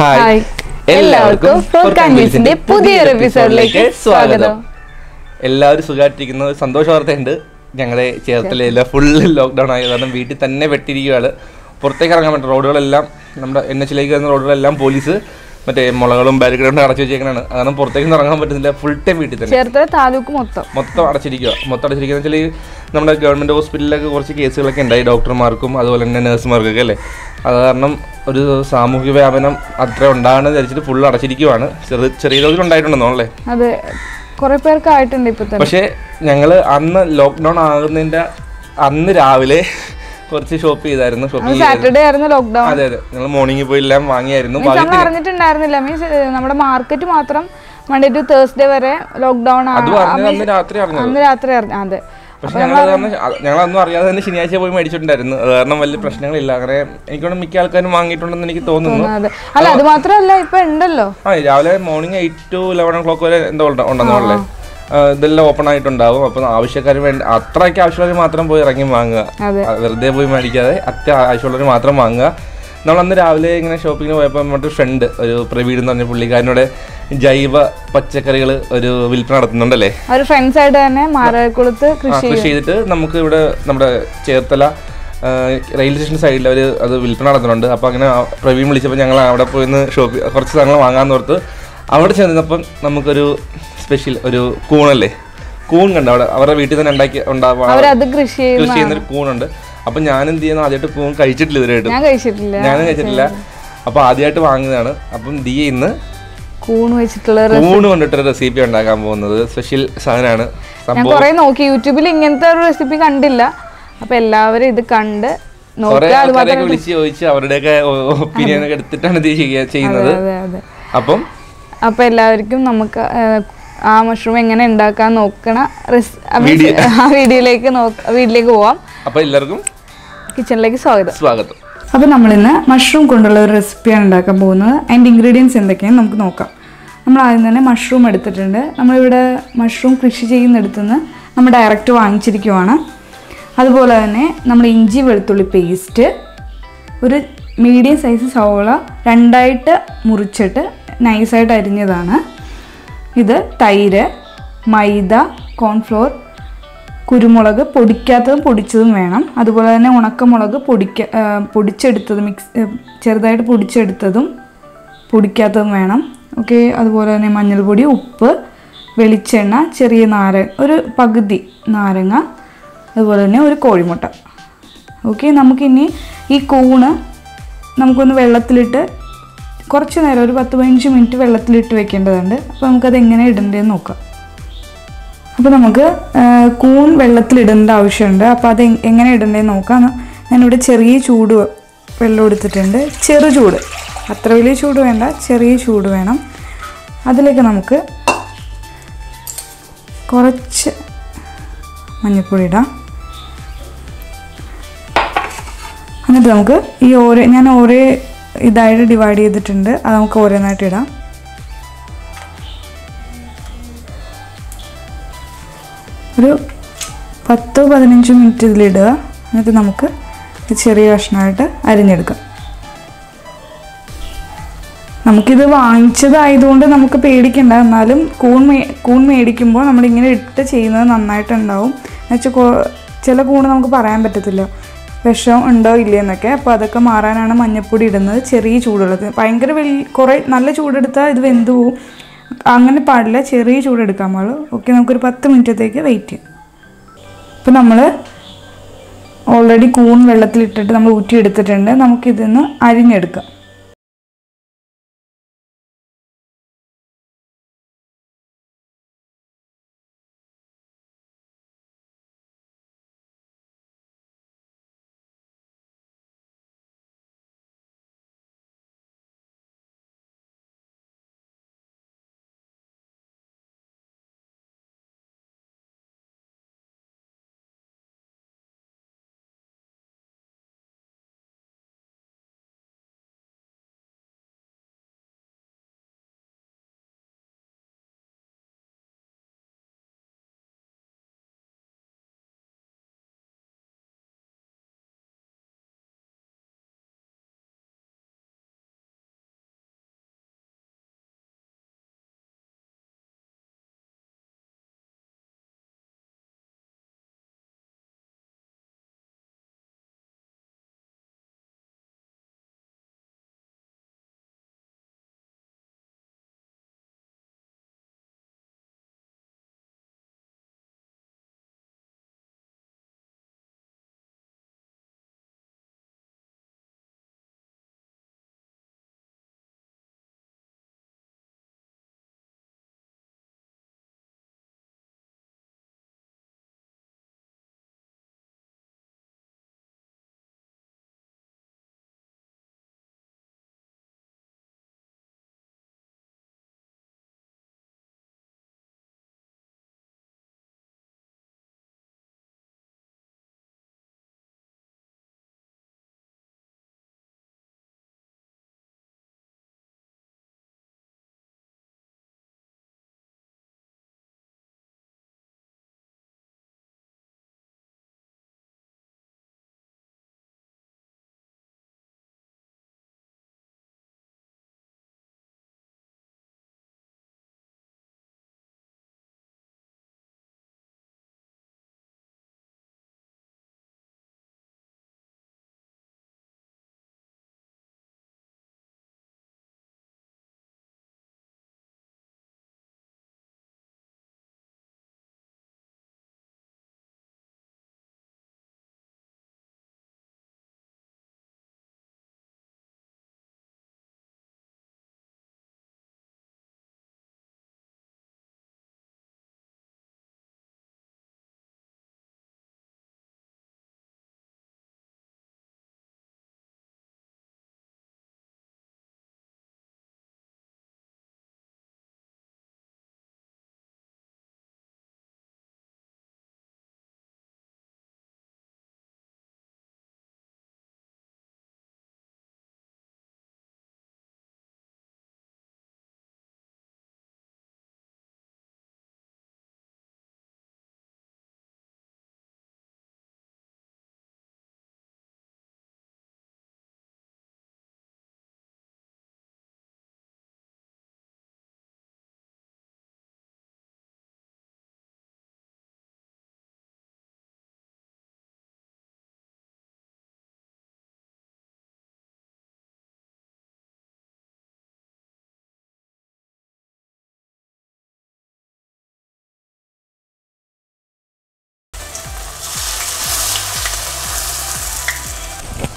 Hi എല്ലാവർക്കും four കാൻവീസിന്റെ പുതിയൊരു എപ്പിസോഡിലേക്ക് സ്വാഗതം എല്ലാവരും സുഖമായിട്ടിരിക്കുന്ന ഒരു സന്തോഷ വാർത്തയുണ്ട് ഞങ്ങളുടെ ചേർത്തലയിലെ ഫുള്ള് ലോക്ക്ഡൗൺ ആയ കാരണം വീട്ടിൽ തന്നെ വെട്ടിയിരിക്കുകയാണ് പുറത്തേക്ക് ഇറങ്ങാൻ പറ്റും റോഡുകളെല്ലാം നമ്മുടെ എൻ എച്ചിലേക്ക് വരുന്ന റോഡുകളെല്ലാം പോലീസ് മറ്റേ മുളകളും ബാരിക്കേഡും അടച്ചു വെച്ചേക്കാണ് കാരണം പുറത്തേക്ക് ഇറങ്ങാൻ പറ്റുന്നില്ല ഫുൾ ടൈം വീട്ടിൽ തന്നെ ചേർത്തല താലൂക്ക് മൊത്തം മൊത്തം അടച്ചിരിക്കുക മൊത്തം അടച്ചിരിക്കുക വെച്ചാൽ നമ്മുടെ ഗവൺമെൻറ് ഹോസ്പിറ്റലിലൊക്കെ കുറച്ച് കേസുകളൊക്കെ ഉണ്ടായി ഡോക്ടർമാർക്കും അതുപോലെ തന്നെ നഴ്സുമാർക്കൊക്കെ അല്ലേ അത് കാരണം ഒരു സാമൂഹിക വ്യാപനം അത്ര ഉണ്ടാകണമെന്ന് വിചാരിച്ചിട്ട് ഫുൾ അടച്ചിരിക്കുവാണ് ചെറു ചെറിയ തോതിൽ ഉണ്ടായിട്ടുണ്ടെന്നോ അല്ലേ അത് കുറെ പേർക്ക് ആയിട്ടുണ്ട് ഇപ്പൊ തന്നെ പക്ഷേ ഞങ്ങൾ അന്ന് ലോക്ക്ഡൗൺ ആകുന്നതിൻ്റെ അന്ന് രാവിലെ കുറച്ച് ഷോപ്പ് ചെയ്തായിരുന്നു ഷോപ്പ് അത് സാറ്റർഡേ ആയിരുന്നു ലോക്ക്ഡൌൺ അതെ അതെ ഞങ്ങൾ മോർണിംഗിൽ പോയി എല്ലാം വാങ്ങിയായിരുന്നു മീൻസ് നമ്മൾ അറിഞ്ഞിട്ടുണ്ടായിരുന്നില്ല മീൻസ് നമ്മുടെ മാർക്കറ്റ് മാത്രം മൺഡേ ടു തേഴ്സ്ഡേ വരെ ലോക്ക്ഡൌൺ അത് പറഞ്ഞത് അന്ന് രാത്രി അറിഞ്ഞത് അന്ന് രാത്രി അറിഞ്ഞു അതെ പക്ഷെ ഞങ്ങൾ ഞങ്ങളൊന്നും അറിയാതെ തന്നെ ശനിയാഴ്ച പോയി മേടിച്ചിട്ടുണ്ടായിരുന്നു അത് കാരണം വലിയ പ്രശ്നങ്ങളില്ല അങ്ങനെ എനിക്കൊണ്ട് മിക്ക ആൾക്കാരും വാങ്ങിയിട്ടുണ്ടെന്ന് എനിക്ക് തോന്നുന്നു അതെ അല്ല അത് മാത്രമല്ല ഇപ്പൊ ഉണ്ടല്ലോ ആ രാവിലെ morning eight to eleven o'clock വരെ എന്തോ ഉണ്ട- ഉണ്ടെന്നുള്ളേ ആ, ഇതെല്ലാം ഓപ്പൺ ആയിട്ടുണ്ടാവും അപ്പം ആവശ്യക്കാർ വേണ്ട അത്രയ്ക്ക് ആവശ്യമുള്ളവർ മാത്രം പോയി ഇറങ്ങി വാങ്ങുക അതെ. ആ, വെറുതെ പോയി മേടിക്കാതെ അത്യ ആവശ്യമുള്ളവർ മാത്രം വാങ്ങുക നമ്മൾ അന്ന് രാവിലെ ഇങ്ങനെ ഷോപ്പിങ്ങിന് പോയപ്പോൾ നമ്മുടെ ഫ്രണ്ട് ഒരു പ്രവീൺ എന്ന് പറഞ്ഞ പുള്ളിക്കാരനോട് ജൈവ പച്ചക്കറികൾ ഒരു വിൽപ്പന നടത്തുന്നുണ്ടല്ലേ അവർ ഫ്രണ്ട്സ് ആയിട്ട് തന്നെ മാരായക്കുളത്ത് ആ, കൃഷി കൃഷി ചെയ്തിട്ട് നമുക്ക് ഇവിടെ നമ്മുടെ ചേർത്തല ആ, റെയിൽവേ സ്റ്റേഷൻ സൈഡിൽ അവർ അത് വിൽപ്പന നടത്തുന്നുണ്ട് അപ്പോൾ അങ്ങനെ ആ പ്രവീൺ വിളിച്ചപ്പോൾ ഞങ്ങൾ അവിടെ പോയി ഒന്ന് ഷോപ്പ് കുറച്ച് സാധനങ്ങൾ വാങ്ങാമെന്ന് ഓർത്ത് അവിടെ ചെന്നപ്പം നമുക്കൊരു സ്പെഷ്യൽ ഒരു കൂണല്ലേ കൂൺ കണ്ട് അവിടെ അവരുടെ വീട്ടിൽ തന്നെ ഉണ്ടാക്കി ഉണ്ടാവുക അവരത് കൃഷി ചെയ്യുന്ന കൃഷി ചെയ്യുന്നൊരു കൂണുണ്ട് അപ്പം ഞാൻ എന്ത് ചെയ്യുന്നു ആദ്യമായിട്ട് കൂൺ കഴിച്ചിട്ടില്ല ഇതുവരെയായിട്ടും ഞാൻ കഴിച്ചിട്ടില്ല ഞാനും കഴിച്ചിട്ടില്ല അപ്പോൾ ആദ്യമായിട്ട് വാങ്ങിയതാണ് അപ്പം ദിയ ഇന്ന് കൂണ് വെച്ചിട്ടുള്ള കൂണ് കൊണ്ടിട്ടൊരു റെസിപ്പി ഉണ്ടാക്കാൻ പോകുന്നത് സ്പെഷ്യൽ സാധനമാണ് ഞാൻ കുറെ നോക്കി യൂട്യൂബിൽ ഇങ്ങനത്തെ ഒരു റെസിപ്പി കണ്ടില്ല അപ്പൊ എല്ലാവരും ഇത് കണ്ട് കുറെ നോക്കുക അത് ആൾക്കാരെയൊക്കെ വിളിച്ച് ചോദിച്ച് അവരുടെയൊക്കെ ഒപ്പീനിയൻ ഒക്കെ എടുത്തിട്ടാണ് ഇത് ചെയ്യുക- ചെയ്യുന്നത് അതെ അതെ അപ്പം അപ്പൊ എല്ലാവർക്കും നമുക്ക് ആ, ആ മഷ്റൂം എങ്ങനെ ഉണ്ടാക്കാൻ നോക്കണ റെസ് വീഡിയോ. ആ വീഡിയോയിലേക്ക് നോക്ക വീട്ടിലേക്ക് പോവാം അപ്പൊ എല്ലാവർക്കും കിച്ചണിലേക്ക് സ്വാഗതം സ്വാഗതം അപ്പോൾ നമ്മളിന്ന് മഷ്റൂം കൊണ്ടുള്ള ഒരു റെസിപ്പിയാണ് ഉണ്ടാക്കാൻ പോകുന്നത് അതിൻ്റെ ഇൻഗ്രീഡിയൻസ് എന്തൊക്കെയാണെന്ന് നമുക്ക് നോക്കാം നമ്മൾ ആദ്യം തന്നെ മഷ്റൂം എടുത്തിട്ടുണ്ട് നമ്മളിവിടെ മഷ്റൂം കൃഷി ചെയ്യുന്നിടത്തുനിന്ന് നമ്മൾ ഡയറക്റ്റ് വാങ്ങിച്ചിരിക്കുവാണ് അതുപോലെ തന്നെ നമ്മൾ ഇഞ്ചി വെളുത്തുള്ളി പേസ്റ്റ് ഒരു മീഡിയം സൈസ് സവോള രണ്ടായിട്ട് മുറിച്ചിട്ട് നൈസായിട്ട് അരിഞ്ഞതാണ് ഇത് തൈര് മൈദ കോൺഫ്ലോർ കുരുമുളക് പൊടിക്കാത്തതും പൊടിച്ചതും വേണം അതുപോലെ തന്നെ ഉണക്കമുളക് പൊടിക്ക ആ, പൊടിച്ചെടുത്തത് മിക്സ് ആ, ചെറുതായിട്ട് പൊടിച്ചെടുത്തതും പൊടിക്കാത്തതും വേണം ഓക്കെ അതുപോലെ തന്നെ മഞ്ഞൾപ്പൊടി ഉപ്പ് വെളിച്ചെണ്ണ ചെറിയ നാരങ്ങ ഒരു പകുതി നാരങ്ങ അതുപോലെ തന്നെ ഒരു കോഴിമുട്ട ഓക്കെ നമുക്കിനി ഈ കൂണ് നമുക്കൊന്ന് വെള്ളത്തിലിട്ട് കുറച്ച് നേരം ഒരു പത്ത് പതിനഞ്ച് മിനിറ്റ് വെള്ളത്തിലിട്ട് വെക്കേണ്ടതുണ്ട് അപ്പോൾ നമുക്കത് എങ്ങനെ ഇടേണ്ടതെന്ന് നോക്കാം അപ്പോൾ നമുക്ക് ആ, കൂൺ വെള്ളത്തിലിടേണ്ട ആവശ്യമുണ്ട് അപ്പോൾ അത് എങ്- എങ്ങനെ ഇടേണ്ടതെന്ന് നോക്കാം ഞാനിവിടെ ചെറിയ ചൂട് വെള്ളം എടുത്തിട്ടുണ്ട് ചെറു ചൂട് അത്ര വലിയ ചൂട് വേണ്ട ചെറിയ ചൂട് വേണം അതിലേക്ക് നമുക്ക് കുറച്ച് മഞ്ഞൾപ്പൊടി ഇടാം എന്നിട്ട് നമുക്ക് ഈ ഓരോ ഞാൻ ഓരോ ഇതായിട്ട് ഡിവൈഡ് ചെയ്തിട്ടുണ്ട് അത് നമുക്ക് ഓരോന്നായിട്ട് ഇടാം ഒരു പത്തോ പതിനഞ്ചോ മിനിറ്റ് ഇതിലിടുക എന്നിട്ട് നമുക്ക് ഇത് ചെറിയ കഷ്ണമായിട്ട് അരിഞ്ഞെടുക്കാം നമുക്കിത് വാങ്ങിച്ചതായതുകൊണ്ട് നമുക്ക് പേടിക്കണ്ട എന്നാലും കൂൺ മേ കൂൺ മേടിക്കുമ്പോൾ നമ്മളിങ്ങനെ ഇട്ട് ചെയ്യുന്നത് നന്നായിട്ടുണ്ടാവും എന്നുവെച്ചാൽ ചില കൂണ് നമുക്ക് പറയാൻ പറ്റത്തില്ല വിഷം ഉണ്ടോ ഇല്ലയെന്നൊക്കെ അപ്പോൾ അതൊക്കെ മാറാനാണ് മഞ്ഞപ്പൊടി ഇടുന്നത് ചെറിയ ചൂടുള്ളത് ഭയങ്കര വലിയ കുറേ നല്ല ചൂടെടുത്താൽ ഇത് വെന്ത് പോവും അങ്ങനെ പാടില്ല ചെറിയ ചൂടെടുക്കാൻ പാടുള്ളൂ ഓക്കെ നമുക്കൊരു പത്ത് മിനിറ്റത്തേക്ക് വെയിറ്റ് ചെയ്യാം ഇപ്പം നമ്മൾ ഓൾറെഡി കൂൺ വെള്ളത്തിലിട്ടിട്ട് നമ്മൾ ഊറ്റിയെടുത്തിട്ടുണ്ട് നമുക്കിതൊന്ന് അരിഞ്ഞെടുക്കാം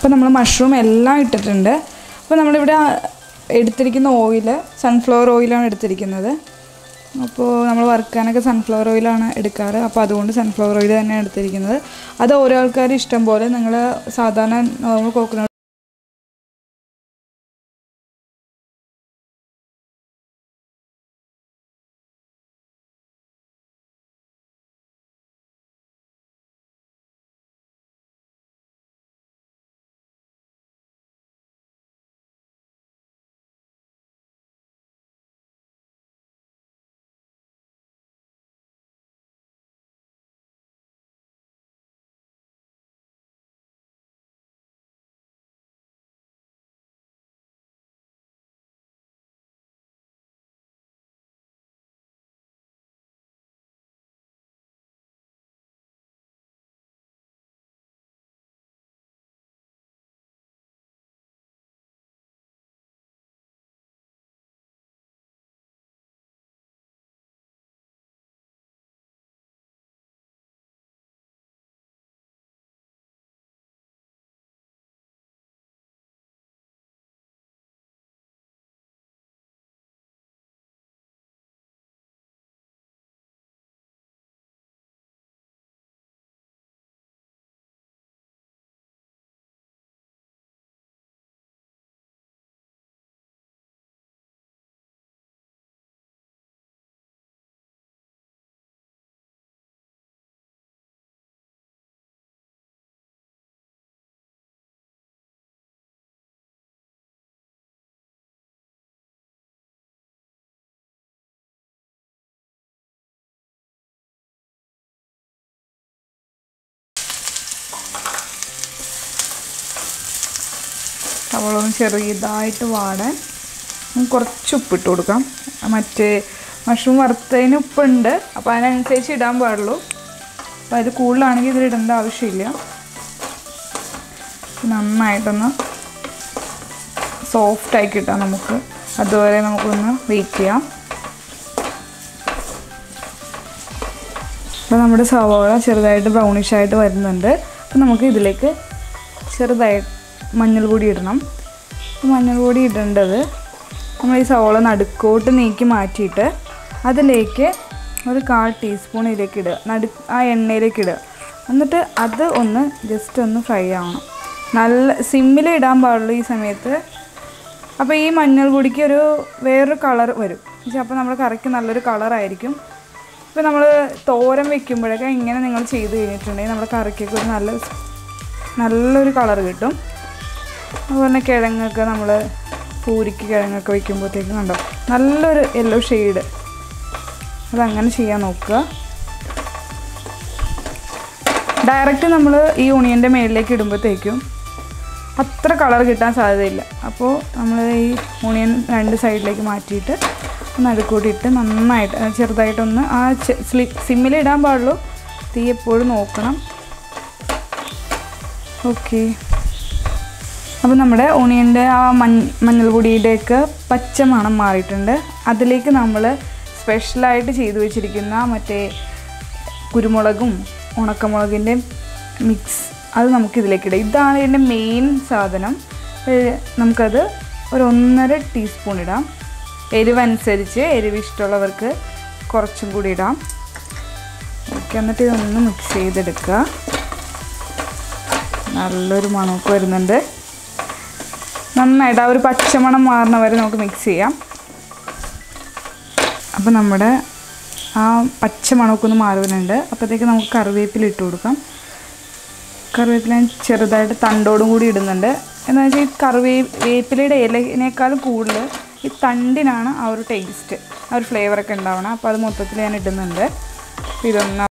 അപ്പോൾ നമ്മൾ മഷ്റൂം എല്ലാം ഇട്ടിട്ടുണ്ട് അപ്പോൾ നമ്മളിവിടെ എടുത്തിരിക്കുന്ന ഓയിൽ സൺഫ്ലവർ ഓയിലാണ് എടുത്തിരിക്കുന്നത് അപ്പോൾ നമ്മൾ വറുക്കാനൊക്കെ സൺഫ്ലവർ ഓയിലാണ് എടുക്കാറ് അപ്പോൾ അതുകൊണ്ട് സൺഫ്ലവർ ഓയിൽ തന്നെയാണ് എടുത്തിരിക്കുന്നത് അത് ഓരോ ആൾക്കാർ ഇഷ്ടം പോലെ നിങ്ങൾ സാധാരണ നോർമൽ കോക്കനട്ട് സവോള ഒന്ന് ചെറിയതായിട്ട് വാടാൻ നമുക്ക് കുറച്ച് ഉപ്പിട്ട് കൊടുക്കാം മറ്റേ മഷ്റൂം വറുത്തതിന് ഉപ്പുണ്ട് അപ്പോൾ അതിനനുസരിച്ച് ഇടാൻ പാടുള്ളൂ അപ്പോൾ അത് കൂടുതലാണെങ്കിൽ ഇതിൽ ഇടേണ്ട ആവശ്യമില്ല നന്നായിട്ടൊന്ന് സോഫ്റ്റായി കിട്ടാം നമുക്ക് അതുവരെ നമുക്കൊന്ന് വെയിറ്റ് ചെയ്യാം അപ്പോൾ നമ്മുടെ സവോള ചെറുതായിട്ട് ബ്രൗണിഷ് ആയിട്ട് വരുന്നുണ്ട് അപ്പോൾ നമുക്ക് ഇതിലേക്ക് ചെറുതായി മഞ്ഞൾ പൊടി ഇടണം അപ്പോൾ മഞ്ഞൾ പൊടി ഇടേണ്ടത് നമ്മൾ ഈ സവോള നടുക്കോട്ട് നീക്കി മാറ്റിയിട്ട് അതിലേക്ക് ഒരു കാൽ ടീസ്പൂൺ ഇതിലേക്ക് ഇടുക നടു ആ എണ്ണയിലേക്ക് ഇടുക എന്നിട്ട് അത് ഒന്ന് ജസ്റ്റ് ഒന്ന് ഫ്രൈ ആവണം നല്ല സിമ്മിൽ ഇടാൻ പാടുള്ളൂ ഈ സമയത്ത് അപ്പോൾ ഈ മഞ്ഞൾ പൊടിക്ക് ഒരു വേറൊരു കളർ വരും അപ്പോൾ നമ്മുടെ കറിക്ക് നല്ലൊരു കളറായിരിക്കും ഇപ്പോൾ നമ്മൾ തോരൻ വെക്കുമ്പോഴൊക്കെ ഇങ്ങനെ നിങ്ങൾ ചെയ്ത് കഴിഞ്ഞിട്ടുണ്ടെങ്കിൽ നമ്മുടെ കറിക്കൊക്കെ ഒരു നല്ല നല്ലൊരു കളർ കിട്ടും അതുപോലെ തന്നെ കിഴങ്ങൊക്കെ നമ്മൾ പൂരിക്ക് കിഴങ്ങൊക്കെ വെക്കുമ്പോഴത്തേക്കും കണ്ടോ നല്ലൊരു യെല്ലോ ഷെയ്ഡ് അതങ്ങനെ ചെയ്യാൻ നോക്കുക ഡയറക്റ്റ് നമ്മൾ ഈ ഉണിയൻ്റെ മേളിലേക്ക് ഇടുമ്പോഴത്തേക്കും അത്ര കളർ കിട്ടാൻ സാധ്യതയില്ല അപ്പോൾ നമ്മൾ ഈ ഓണിയൻ രണ്ട് സൈഡിലേക്ക് മാറ്റിയിട്ട് നടുക്കൂട്ടിയിട്ട് നന്നായിട്ട് ആ ചെറുതായിട്ടൊന്ന് ആ സിമ്മിൽ ഇടാൻ പാടുള്ളൂ തീ എപ്പോഴും നോക്കണം ഓക്കെ അപ്പോൾ നമ്മുടെ ഓണിയൻ്റെ ആ മഞ്ഞ മഞ്ഞൾ പൊടിയുടെയൊക്കെ പച്ച മണം മാറിയിട്ടുണ്ട് അതിലേക്ക് നമ്മൾ സ്പെഷ്യലായിട്ട് ചെയ്തു വെച്ചിരിക്കുന്ന മറ്റേ കുരുമുളകും ഉണക്കമുളകിൻ്റെ മിക്സ് അത് നമുക്ക് ഇതിലേക്ക് ഇടാം ഇതാണ് ഇതിൻ്റെ മെയിൻ സാധനം ഏഹ് നമുക്കത് ഒരു ഒന്നര ടീസ്പൂൺ ഇടാം എരിവനുസരിച്ച് എരിവ് ഇഷ്ടമുള്ളവർക്ക് കുറച്ചും കൂടി ഇടാം ഓക്കെ എന്നിട്ട് ഇതൊന്ന് മിക്സ് ചെയ്തെടുക്കുക നല്ലൊരു മണമൊക്കെ വരുന്നുണ്ട് നന്നായിട്ട് ആ ഒരു പച്ചമണം മാറുന്ന വരെ നമുക്ക് മിക്സ് ചെയ്യാം അപ്പോൾ നമ്മുടെ ആ പച്ച മണമൊക്കെ ഒന്ന് മാറുന്നുണ്ട് അപ്പോഴത്തേക്ക് നമുക്ക് കറിവേപ്പില ഇട്ട് കൊടുക്കാം കറിവേപ്പില ഞാൻ ചെറുതായിട്ട് തണ്ടോടും കൂടി ഇടുന്നുണ്ട് എന്ന് വെച്ചാൽ ഈ കറിവേ വേപ്പിലയുടെ ഇലനേക്കാളും കൂടുതൽ ഈ തണ്ടിനാണ് ആ ഒരു ടേസ്റ്റ് ആ ഒരു ഫ്ലേവറൊക്കെ ഉണ്ടാവണം അപ്പോൾ അത് മൊത്തത്തിൽ ഞാൻ ഇടുന്നുണ്ട് അപ്പോൾ ഇതൊന്ന്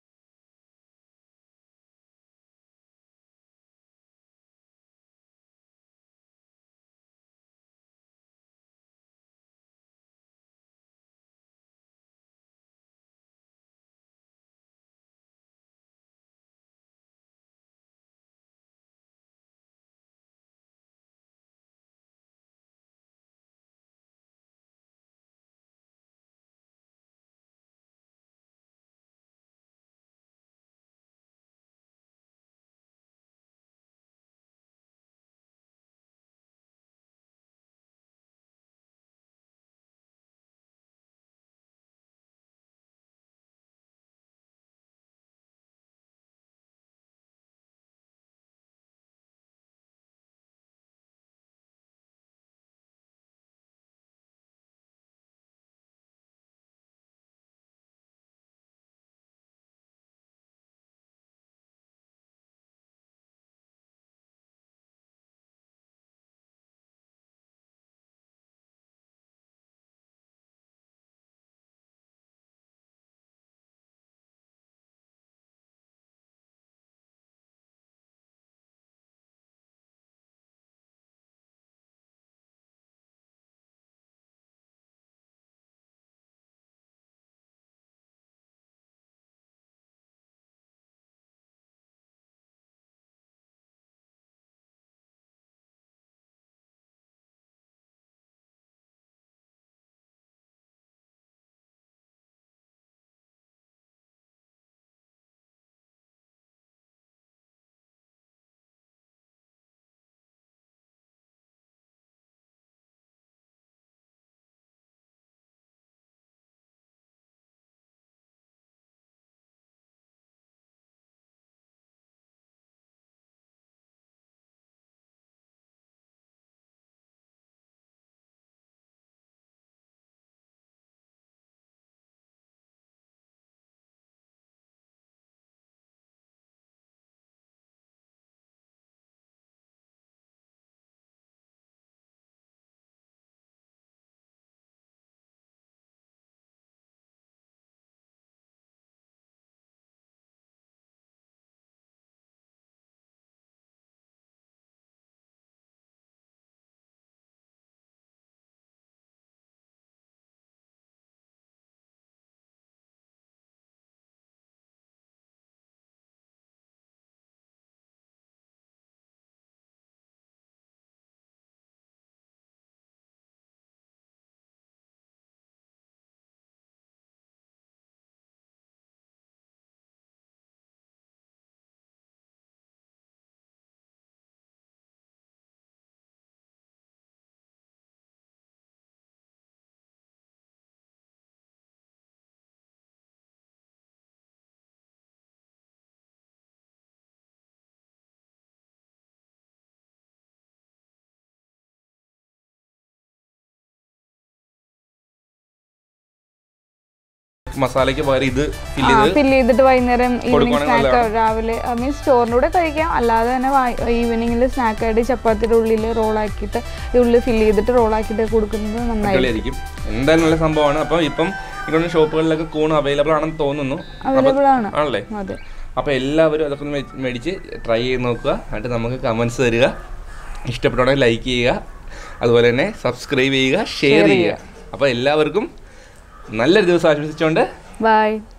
മസാലയ്ക്ക് പകരം ഇത് ഫില്ല് ചെയ്ത് ഫില്ല് ചെയ്തിട്ട് വൈകുന്നേരം ഈവനിങ് കൊടുക്കുവാണെങ്കിൽ സ്നാക്ക് രാവിലെ മീൻസ് ചോറിൻ്റെ കൂടെ കഴിക്കാം അല്ലാതെ തന്നെ ഈവനിങ്ങിൽ സ്നാക്കായിട്ട് ചപ്പാത്തിയുടെ ഉള്ളിൽ റോളാക്കിയിട്ട് ഈ ഉള്ളിൽ ഫില്ല് ചെയ്തിട്ട് റോളാക്കിയിട്ട് കൊടുക്കുന്നത് നന്നായി അടിപൊളിയായിരിക്കും എന്തായാലും നല്ല സംഭവമാണ് അപ്പം ഇപ്പം ഇങ്ങനെ ഷോപ്പുകളിലൊക്കെ കൂൺ അവൈലബിൾ ആണെന്ന് തോന്നുന്നു അവൈലബിൾ ആണ് ആണല്ലേ അതെ അപ്പോൾ എല്ലാവരും അതൊക്കെ ഒന്ന് മേ- മേടിച്ച് ട്രൈ ചെയ്ത് നോക്കുക എന്നിട്ട് നമുക്ക് കമൻസ് തരിക ഇഷ്ടപ്പെട്ടുണ്ടെങ്കിൽ ലൈക്ക് ചെയ്യുക അതുപോലെ തന്നെ സബ്സ്ക്രൈബ് ചെയ്യുക ഷെയർ ചെയ്യുക അപ്പോൾ എല്ലാവർക്കും നല്ലൊരു ദിവസം ആശംസിച്ചുകൊണ്ട് ബൈ